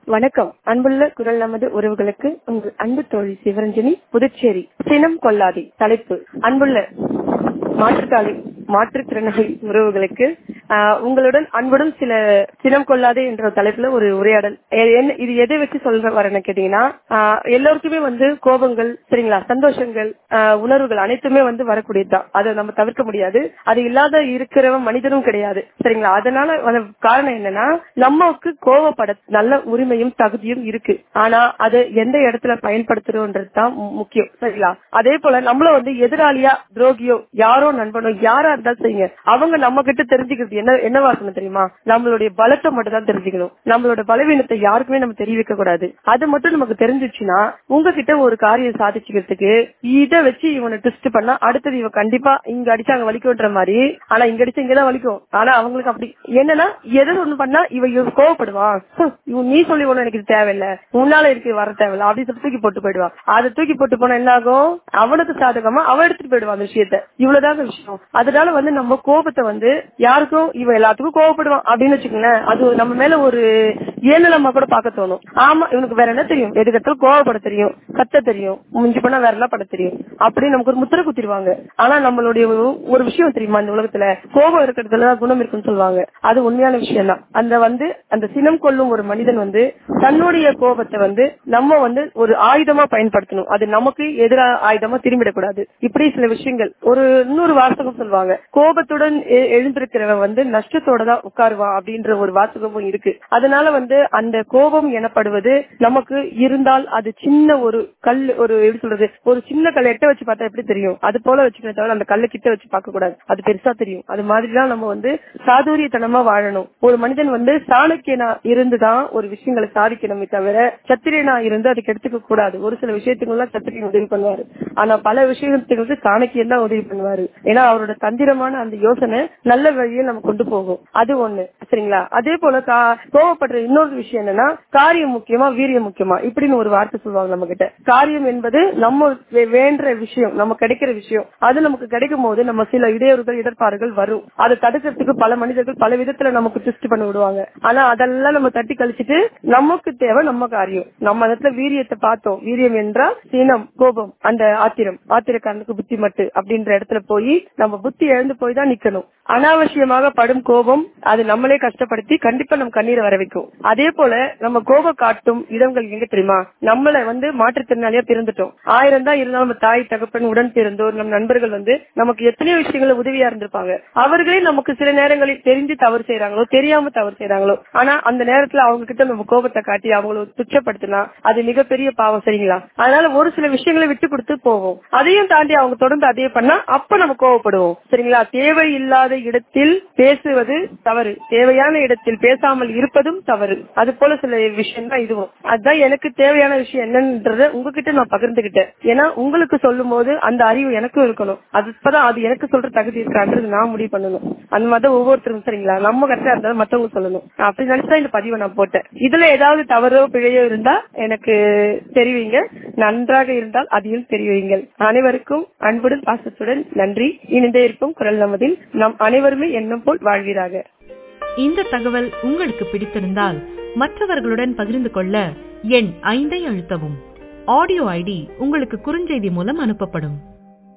வணக்கம் அன்புள்ள குரல் நமது உறவுகளுக்கு உங்கள் அன்பு தோழி சிவரஞ்சனி புதுச்சேரி சினம் கொள்ளாதே தலைப்பு அன்புள்ள மாற்றுத்தாளி மாற்றுத்திறனாளி உறவுகளுக்கு ஆஹ், உங்களுடன் அன்புடன் சில சினம் கொள்ளாதே என்ற ஒரு தலைப்புல ஒரு உரையாடல் எ- என்ன இது எதை வச்சு சொல்ற வரேன்னு கேட்டீங்கன்னா ஆஹ், எல்லோருக்குமே வந்து கோபங்கள் சரிங்களா சந்தோஷங்கள் ஆஹ், உணர்வுகள் அனைத்துமே வந்து வரக்கூடியதுதான் அதை நம்ம தவிர்க்க முடியாது அது இல்லாத இருக்கிறவன் மனிதனும் கிடையாது சரிங்களா அதனால வர காரணம் என்னன்னா நமக்கு கோவப்பட நல்ல உரிமையும் தகுதியும் இருக்கு ஆனா அது எந்த இடத்துல பயன்படுத்துறோன்றது தான் மு- முக்கியம் சரிங்களா அதே போல நம்மள வந்து எதிராளியா துரோகியோ யாரோ நண்பனோ யாரா இருந்தாலும் செய்யுங்க அவங்க நம்ம கிட்ட தெரிஞ்சுக்கிறது என்ன என்னவா இருக்கணும் தெரியுமா நம்மளுடைய பலத்தை மட்டும் தான் தெரிஞ்சுக்கணும் நம்மளோட பலவீனத்தை யாருக்குமே நம்ம தெரிவிக்க கூடாது அது மட்டும் நமக்கு தெரிஞ்சிச்சுன்னா உங்ககிட்ட ஒரு காரியம் சாதிச்சுக்கிறதுக்கு இதை வச்சு இவனை ட்விஸ்ட் பண்ணா அடுத்தது இவன் கண்டிப்பா இங்க அடிச்சா அங்க வலிக்கும்ன்ற மாதிரி ஆனா இங்க அடிச்சா இங்கதான் வலிக்கும் ஆனா அவங்களுக்கு அப்படி என்னன்னா எதை ஒண்ணு பண்ணா இவன் இவன் கோவப்படுவான் ஹம், இவன் நீ சொல்லி ஒண்ணு எனக்கு இது தேவையில்ல உன்னால இருக்கு வர தேவையில்ல அப்படின்னு சொல்லி தூக்கி போட்டு போயிடுவான் அதை தூக்கி போட்டு போனா என்ன ஆகும் அவனுக்கு சாதகமா அவன் எடுத்துட்டு போயிடுவான் அந்த விஷயத்த இவ்வளவுதாங்க விஷயம் அதனால வந்து நம்ம கோபத்தை வந்து யாருக்கும் இவன் எல்லாத்துக்கும் கோவப்படுவான் அப்படின்னு வச்சுக்கோங்களேன் அது நம்ம மேல ஒரு ஏனலமா கூட பார்க்க தோணும் ஆமா இவனுக்கு வேற என்ன தெரியும் எதுக்கத்தாலும் கோவப்பட தெரியும் கத்த தெரியும் முஞ்சி பண்ணா வேற எல்லாம் பட தெரியும் அப்படின்னு நமக்கு ஒரு முத்திரை குத்திடுவாங்க ஆனா நம்மளுடைய ஒரு- ஒரு விஷயம் தெரியுமா இந்த உலகத்துல கோபம் இருக்கிறதுல தான் குணம் இருக்குன்னு சொல்லுவாங்க அது உண்மையான விஷயம் தான் அந்த வந்து அந்த சினம் கொள்ளும் ஒரு மனிதன் வந்து தன்னுடைய கோபத்தை வந்து நம்ம வந்து ஒரு ஆயுதமா பயன்படுத்தணும் அது நமக்கு எதிரா ஆயுதமா திரும்பிடக்கூடாது இப்படி சில விஷயங்கள் ஒரு இன்னொரு வாசகம் சொல்லுவாங்க கோபத்துடன் எ- எழுந்திருக்கிறவன் வந்து நஷ்டத்தோட தான் உட்காருவான் அப்படின்ற ஒரு வாசகமும் இருக்கு அதனால வந்து அந்த கோபம் எனப்படுவது நமக்கு இருந்தால் அது சின்ன ஒரு கல் ஒரு எப்படி சொல்றது ஒரு சின்ன கல் எட்ட வச்சு பார்த்தா எப்படி தெரியும் அது போல வச்சுக்கணும் தவிர அந்த கல்லை கிட்ட வச்சு பார்க்க கூடாது அது பெருசா தெரியும் அது மாதிரிதான் நம்ம வந்து சாதுரியத்தனமா வாழணும் ஒரு மனிதன் வந்து சாணக்கியனா இருந்துதான் ஒரு விஷயங்களை சாதிக்கணுமே தவிர சத்திரியனா இருந்து அதுக்கு எடுத்துக்க கூடாது ஒரு சில விஷயத்துக்குலாம் சத்திரியன் உதவி பண்ணுவாரு ஆனா பல விஷயத்துக்கு சாணக்கியன் தான் உதவி பண்ணுவாரு ஏன்னா அவரோட தந்திரமான அந்த யோசனை நல்ல வழியில் நம்ம கொண்டு போகும் அது ஒண்ணு சரிங்களா அதே போல கா- கோவப்படுற இன்னொரு விஷயம் என்னன்னா காரியம் முக்கியமா வீரியம் முக்கியமா இப்படின்னு ஒரு வார்த்தை சொல்லுவாங்க நம்ம கிட்ட காரியம் என்பது நம்ம வே- வேண்டுற விஷயம் நம்ம கிடைக்கிற விஷயம் அது நமக்கு கிடைக்கும் போது நம்ம சில இடையூறுகள் இடர்பாடுகள் வரும் அதை தடுக்கிறதுக்கு பல மனிதர்கள் பல விதத்துல நமக்கு ட்விஸ்ட் பண்ணி விடுவாங்க ஆனா அதெல்லாம் நம்ம தட்டி கழிச்சிட்டு நமக்கு தேவை நம்ம காரியம் நம்ம இடத்துல வீரியத்தை பார்த்தோம் வீரியம் என்றால் சீனம் கோபம் அந்த ஆத்திரம் ஆத்திரக்காரனுக்கு புத்தி மட்டு அப்படின்ற இடத்துல போய் நம்ம புத்தி எழுந்து போய் தான் நிக்கணும் அனாவசியமாக படும் கோபம் அது நம்மளே கஷ்டப்படுத்தி கண்டிப்பா நம்ம கண்ணீரை வர வைக்கும் அதே போல நம்ம கோபம் காட்டும் இடங்கள் எங்க தெரியுமா நம்மள வந்து மாற்றுத்திறனாளியா பிறந்துட்டோம் ஆயிரம் தான் இருந்தாலும் நம்ம தாய் தகப்பன் உடன் பிறந்தோர் நம் நண்பர்கள் வந்து நமக்கு எத்தனையோ விஷயங்கள உதவியா இருந்திருப்பாங்க அவர்களே நமக்கு சில நேரங்களில் தெரிஞ்சு தவறு செய்யறாங்களோ தெரியாம தவறு செய்யறாங்களோ ஆனா அந்த நேரத்துல அவங்க கிட்ட நம்ம கோபத்தை காட்டி அவங்கள துச்சப்படுத்தினா அது மிகப்பெரிய பாவம் சரிங்களா அதனால ஒரு சில விஷயங்களை விட்டு கொடுத்து போவோம் அதையும் தாண்டி அவங்க தொடர்ந்து அதே பண்ணா அப்ப நம்ம கோவப்படுவோம் சரிங்களா தேவையில்லாத இடத்தில் பேசுவது தவறு தேவையான இடத்தில் பேசாமல் இருப்பதும் தவறு அது போல சில விஷயம் தான் இதுவும் அதுதான் எனக்கு தேவையான விஷயம் என்னன்றத உங்ககிட்ட நான் பகிர்ந்துகிட்டேன் ஏன்னா உங்களுக்கு சொல்லும் போது அந்த அறிவு எனக்கும் இருக்கணும் அது இப்பதான் அது எனக்கு சொல்ற தகுதி இருக்கான்றது நான் முடிவு பண்ணணும் அந்த மாதிரி ஒவ்வொருத்தரும் சரிங்களா நம்ம கரெக்டா இருந்தாலும் மத்தவங்க சொல்லணும் நான் அப்படி நினைச்சுதான் இந்த பதிவை நான் போட்டேன் இதுல ஏதாவது தவறோ பிழையோ இருந்தா எனக்கு தெரிவிங்க நன்றாக இருந்தால் அதையும் தெரிவிங்கள் அனைவருக்கும் அன்புடன் பாசத்துடன் நன்றி இணைந்தே இருக்கும் குரல் நமதில் நம் அனைவருமே எண்ணம் போல் வாழ்வீராக இந்த தகவல் உங்களுக்கு பிடித்திருந்தால் மற்றவர்களுடன் பகிர்ந்து கொள்ள எண் ஐந்தை அழுத்தவும் ஆடியோ ஐடி உங்களுக்கு குறுஞ்செய்தி மூலம் அனுப்பப்படும்